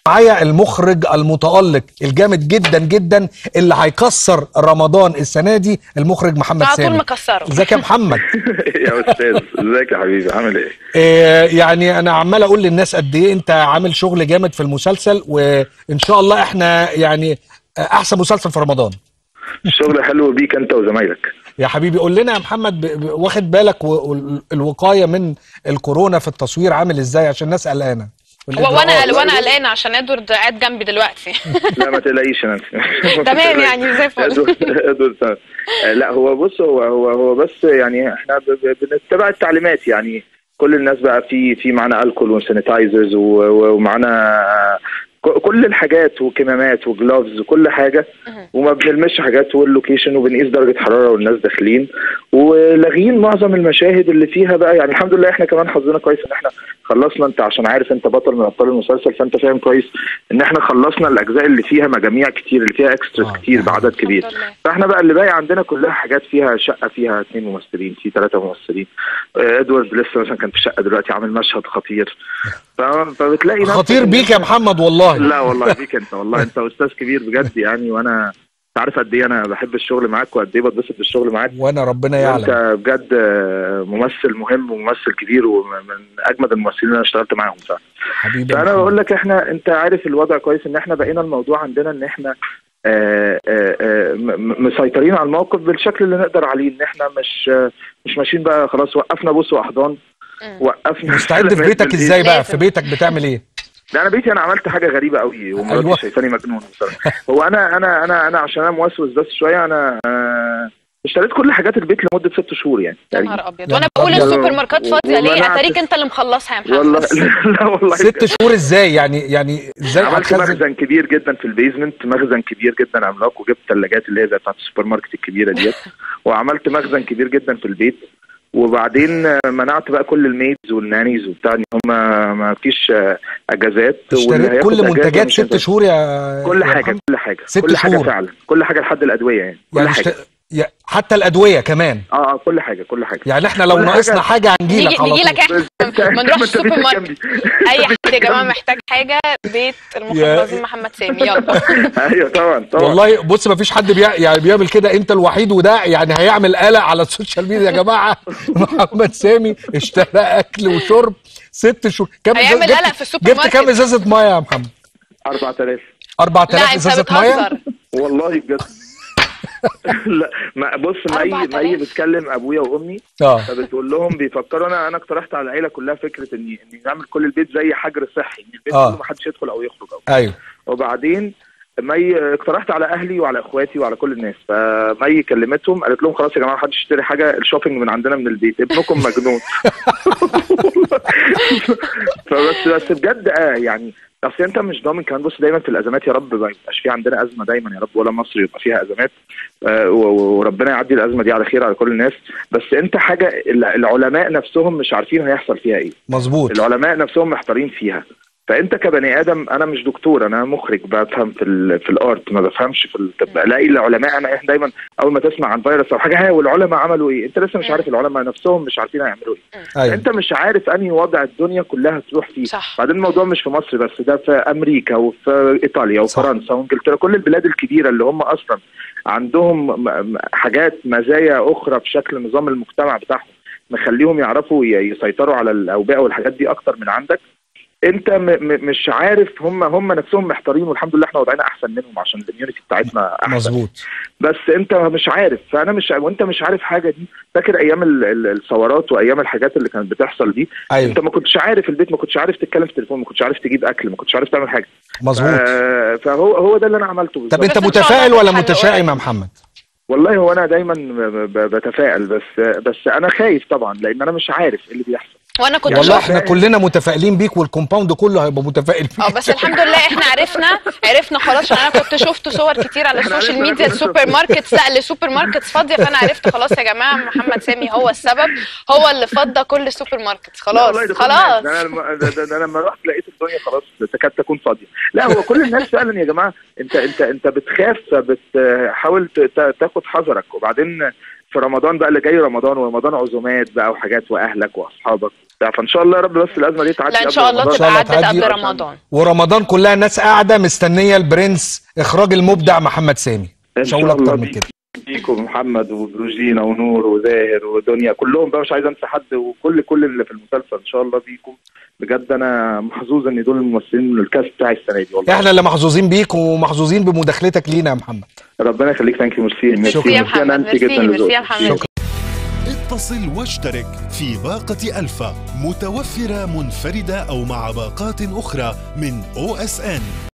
معايا المخرج المتالق الجامد جدا جدا اللي هيكسر رمضان السنه دي المخرج محمد على طول سامي مكسره ازيك يا محمد يا استاذ ازيك يا حبيبي عامل ايه؟ آه، يعني انا عمال اقول للناس قد ايه انت عامل شغل جامد في المسلسل وان شاء الله احنا يعني آه، احسن مسلسل في رمضان الشغل حلو بيك انت وزمايلك يا حبيبي قول لنا يا محمد ب- ب- واخد بالك و- وال- الوقايه من الكورونا في التصوير عامل ازاي عشان الناس قلقانه و- وانا والإجراءات. وانا قلقانه عشان ادوارد قاعد جنبي دلوقتي لا ما تقلقيش انا تمام يعني زي الفل ادوار تمام. آه، لا هو بص هو هو هو بس يعني احنا ب- ب- بنتبع التعليمات يعني كل الناس بقى في في معانا الكول وسانيتايزرز و- و- ومعانا ك- كل الحاجات وكمامات وجلافز وكل حاجه مهم. وما بنلمسش حاجات واللوكيشن وبنقيس درجه حراره والناس داخلين ولاغيين معظم المشاهد اللي فيها بقى يعني الحمد لله احنا كمان حظنا كويس ان احنا خلصنا انت عشان عارف انت بطل من ابطال المسلسل فانت فاهم كويس ان احنا خلصنا الاجزاء اللي فيها مجاميع كتير اللي فيها اكسترا آه. كتير بعدد كبير الحمد لله. فاحنا بقى اللي باقي عندنا كلها حاجات فيها شقه فيها اثنين ممثلين في ثلاثه ممثلين آه، ادوارد لسه مثلا كان في شقه دلوقتي عامل مشهد خطير ف- فبتلاقي نفسك خطير إن بيك يا أنت- محمد والله لا والله بيك انت والله انت استاذ كبير بجد يعني وانا انت عارف قد ايه انا بحب الشغل معاك وقد ايه بتبسط بالشغل معاك وانا ربنا وانت يعلم بجد آه، ممثل مهم وممثل كبير ومن اجمد الممثلين اللي انا اشتغلت معاهم فعلا حبيبي يا فانا محمد. بقول لك احنا انت عارف الوضع كويس ان احنا بقينا الموضوع عندنا ان احنا آه، آه، آه، م- م- مسيطرين على الموقف بالشكل اللي نقدر عليه ان احنا مش آه، مش ماشيين بقى خلاص وقفنا بص واحضان مم. وقفنا مستعد في كلمات بيتك بالإيد. ازاي بقى لازم. في بيتك بتعمل ايه لا انا بيتي انا عملت حاجه غريبه قوي ومراتي أيوة. شايفاني مجنون بصراحه هو انا انا انا انا عشان انا موسوس بس شويه انا آه، اشتريت كل حاجات البيت لمده ست شهور يعني يا تقريبا نهار ابيض يا وانا نهار بقول أبيض. السوبر ماركت فاضيه ليه ومنعت- اتاريك انت اللي مخلصها يا محمد والله لا والله ست شهور ازاي يعني يعني ازاي عملت هتخزن مخزن كبير جدا في البيزمنت مخزن كبير جدا عملاق وجبت ثلاجات اللي هي زي بتاعت السوبر ماركت الكبيره ديت وعملت مخزن كبير جدا في البيت وبعدين آه، منعت بقى كل الميدز والنانيز وبتاع ان هم ما فيش آه، اجازات واللي اشتريت هياخد كل أجازة منتجات مش ست هياخد- شهور يا كل يا حاجه محمد؟ كل حاجه ست كل حاجه شهور. فعلا كل حاجه لحد الادويه يعني كل يعني حاجه اشت... يا- حتى الادويه كمان اه اه كل حاجه كل حاجه يعني احنا لو كل ناقصنا حاجة- حاجه هنجي نيجي لك على نيجي طول لك احنا انت ما نروحش انت السوبر بيتك ماركت جنبي. اي حد يا جماعه محتاج حاجه بيت المخرج يا- العظيم محمد سامي يلا ايوه طبعا طبعا والله بص ما فيش حد بيع... يعني بيعمل كده انت الوحيد وده يعني هيعمل قلق على السوشيال ميديا يا جماعه محمد سامي اشترى اكل وشرب ست شهور كام هيعمل جبت- قلق في السوبر جبت ماركت. كام ازازه ميه يا محمد 4000 4000 لا انت ازازه ميه بتهزر والله بجد لا ما بص مي 4000. مي بتكلم ابويا وامي اه فبتقول لهم بيفكروا انا انا اقترحت على العيله كلها فكره اني اني نعمل كل البيت زي حجر صحي ان البيت آه. كله ما حدش يدخل او يخرج او ايوه وبعدين مي اقترحت على اهلي وعلى اخواتي وعلى كل الناس فمي كلمتهم قالت لهم خلاص يا جماعه محدش يشتري حاجه الشوبينج من عندنا من البيت ابنكم مجنون فبس بس بجد اه يعني اصل انت مش ضامن كمان بص دايما في الازمات يا رب ما يبقاش في عندنا ازمه دايما يا رب ولا مصر يبقى فيها ازمات آه، و- و- وربنا يعدي الازمه دي على خير على كل الناس بس انت حاجه الع- العلماء نفسهم مش عارفين هيحصل فيها ايه مظبوط العلماء نفسهم محتارين فيها فانت كبني ادم انا مش دكتور انا مخرج بفهم في ال في الارت ما بفهمش في الطب الاقي العلماء انا إحنا دايما اول ما تسمع عن فيروس او حاجه ها والعلماء عملوا ايه انت لسه مش عارف العلماء نفسهم مش عارفين هيعملوا ايه ايوه انت مش عارف انهي وضع الدنيا كلها تروح فيه صح. بعدين الموضوع مش في مصر بس ده في امريكا وفي ايطاليا صح. وفرنسا وانجلترا كل البلاد الكبيره اللي هم اصلا عندهم م- م- حاجات مزايا اخرى في شكل نظام المجتمع بتاعهم مخليهم يعرفوا ي- يسيطروا على الاوبئه والحاجات دي اكتر من عندك انت م م مش عارف هم هم نفسهم محتارين والحمد لله احنا وضعنا احسن منهم عشان الاميونيتي بتاعتنا احسن مظبوط بس انت مش عارف فانا مش وانت مش عارف حاجه دي فاكر ايام ال- ال- الثورات وايام الحاجات اللي كانت بتحصل دي ايوه انت ما كنتش عارف البيت ما كنتش عارف تتكلم في التليفون ما كنتش عارف تجيب اكل ما كنتش عارف تعمل حاجه مظبوط آه فهو هو ده اللي انا عملته طب بالظبط. انت بس إن شاء متفائل الله ولا تتحل متشائم يا قريب. محمد والله هو انا دايما ب- ب- بتفائل بس بس انا خايف طبعا لان انا مش عارف ايه اللي بيحصل وانا كنت والله شفت احنا كلنا متفائلين بيك والكومباوند كله هيبقى متفائل بيك اه بس الحمد لله احنا عرفنا عرفنا خلاص عشان انا كنت شفت صور كتير على احنا السوشيال عرفنا ميديا كل السوبر ماركت لا السوبر ماركت فاضيه فانا عرفت خلاص يا جماعه محمد سامي هو السبب هو اللي فضى كل السوبر ماركت لا خلاص والله ده كل خلاص الناس. ده انا لما ده- ده- ده أنا لما رحت لقيت الدنيا خلاص تكاد تكون فاضيه لا هو كل الناس فعلا يا جماعه انت انت انت بتخاف فبتحاول ت- ت- تاخد حذرك وبعدين في رمضان بقى اللي جاي رمضان ورمضان عزومات بقى وحاجات واهلك واصحابك وبتاع. فان شاء الله يا رب بس الازمه دي تعدي لا ان قبل شاء الله رمضان. تبقى الله عدت تعدي قبل عشان- رمضان ورمضان كلها الناس قاعده مستنيه البرنس اخراج المبدع محمد سامي إن مش شاء هقول اكتر الله من بيك- كده بيكم محمد وبروجينا ونور وزاهر ودنيا كلهم بقى مش عايز انسى حد وكل كل اللي في المسلسل ان شاء الله بيكم بجد انا محظوظ ان دول الممثلين من الكاست بتاعي السنه دي والله احنا اللي محظوظين بيك ومحظوظين بمداخلتك لينا يا محمد ربنا يخليك ثانك يو ميرسي ميرسي يا ميرسي انا محمد انت جدا ميرسي ميرسي يا لذوقك. محمد اتصل واشترك في باقة ألفا متوفرة منفردة أو مع باقات أخرى من أو اس ان